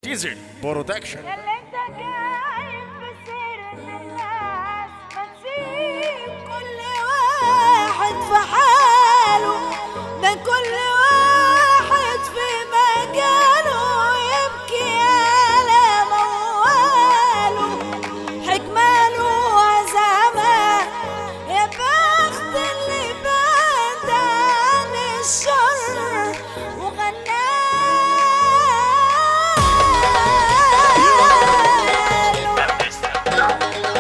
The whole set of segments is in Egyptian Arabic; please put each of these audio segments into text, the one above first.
ديزل برودكشن اللي انت جايب في سيرة الناس ما تسيب كل واحد في حاله ده كل واحد في مجاله يبكي على مواله حكماله وعزمه يا بخت اللي بعد عن الشر وغناله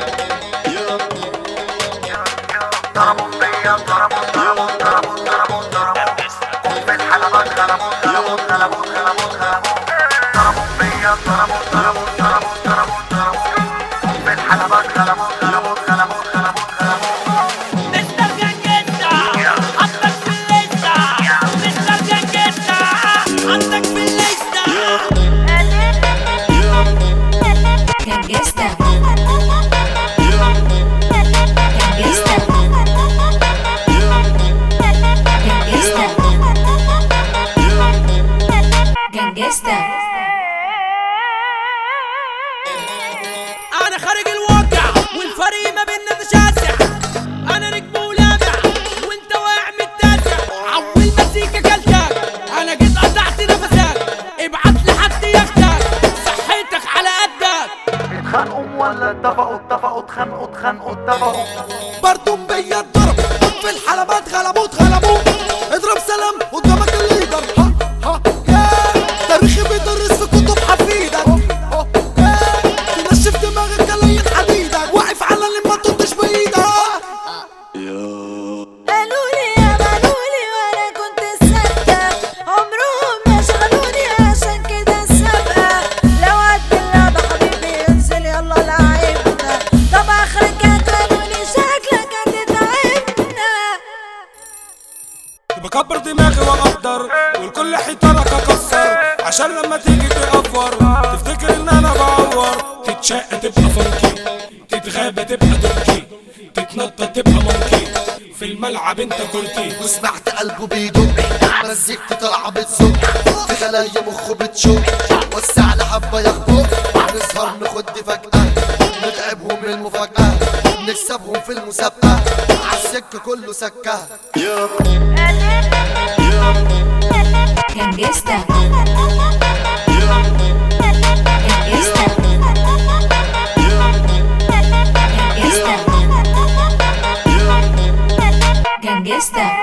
ضربوا بيا ضربوا ضربوا ضربوا ضربوا ضربوا في الحلبات غلبوا غلبوا غلبوا غلبوا غلبوا ضربوا بيا ضربوا ضربوا ضربوا ضربوا ضربوا في الحلبات غلبوا غلبوا غلبوا غلبوا غلبوا مستر جنجتا حطك في الليستة مستر جنجتا حطك في الليستة Gangsta. Gangsta. Gangsta. Gangsta. انا خارج الواقع والفريق ما بيننا ده شاسع انا نجم ولامع وانت واقع من التاسع عول مزيكا كلتك انا جيت قطعت نفسك ابعت لي حد ياخدك صحتك على قدك اتخانقوا ولا اتفقوا اتفقوا اتخانقوا اتخانقوا اتفقوا برضو بيا الضرب في الحلبات غلبوا اتغلبوا اضرب سلام قدامك الليدر ها ها يا تاريخي بيدرس في كتب حفيدك ها ها تنشف دماغك كلاين حديدك واقف على اللي ما تطش بايدك قالوا لي يا مالولي وانا كنت ساكتة عمرهم ما شغلوني عشان كده السابقة لو قد اللعبة حبيبي انزل يلا لعبنا طب اخرك هتقولي شكلك هتتعبنا بكبر دماغي واقدر والكل حيطانك اكسر عشان لما تيجي تقفر تفتكر ان انا بعور تتشق تبقى فانكي تتغابى تبقى دونكي تتنطط تبقى مونكي في الملعب انت كورتي وسمعت قلبه بيدق مزيكتي طالعه بتزق في خلايا مخه بتشق وسع لحبه يخبط نسهر نخد فجأة نتعبهم المفاجأة نكسبهم في المسابقة عالسكة كله سكة Gangsta. Gangsta. Gangsta. Gangsta.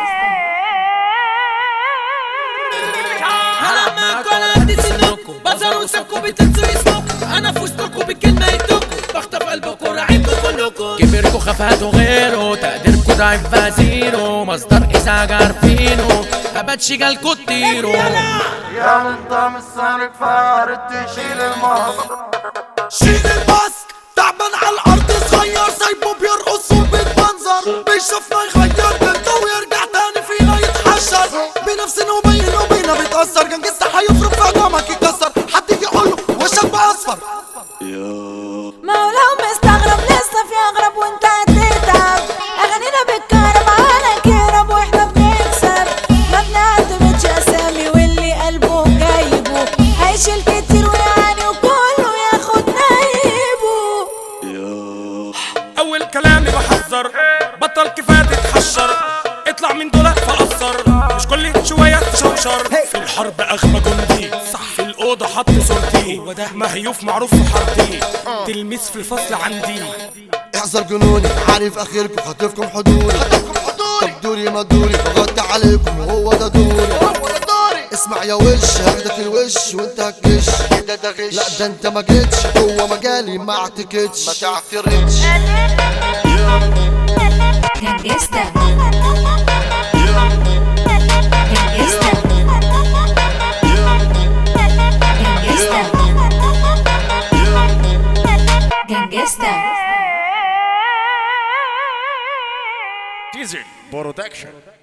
انا معاكم على قد سنكم بظهر وسابكم بتنسوا اسمكم انا في وسطكم بالكلمه يدكم بخطف قلبكم راعيكم كلكم كبركم خفاتوا غيره تقديركم ضعيف فازيرو مصدر ازعاج عارفينه ابات جالكوا تطيروا يا من طعم السهر فارد تشيل المصر شيل الماسك تعبان على الارض صغير سايبه بيرقص وبيتمنظر بيشوفنا يغير بنته ويرجع تاني فينا يتحشر بنفسنا وبين وبينا بيتأثر جنجستا هيفرق في عظامك يكسر حد يجي يقوله وشك بقى اصفر ما هو لو مستغرب لسه في اغرب وانت هتتعب اغانينا بالكهرب على كهرب واحنا بنكسب ما بنعتمدش اسامي واللي قلبه جايبه هيشيل كتير ويعاني وكله ياخد نايبه اول كلامي بحذر بطل كفايه تتحشر اطلع من دولك فقصر مش كل شويه تشوشر في الحرب اغمى جندي صح في الاوضه حط صورتي وده مهيوف معروف في حارتي تلميذ في الفصل عندي احذر جنوني عارف اخركم خاطفكم حضوري طب دوري ما دوري بغطي عليكم وهو ده دوري اسمع يا وش هاخدك الوش وانت هتكش كده ده غش لا ده انت ما جيتش جوه مجالي ما اعتكدش ما تعترضش Gangsta. Gangsta. Gangsta. Gangsta. ديزل برودكشن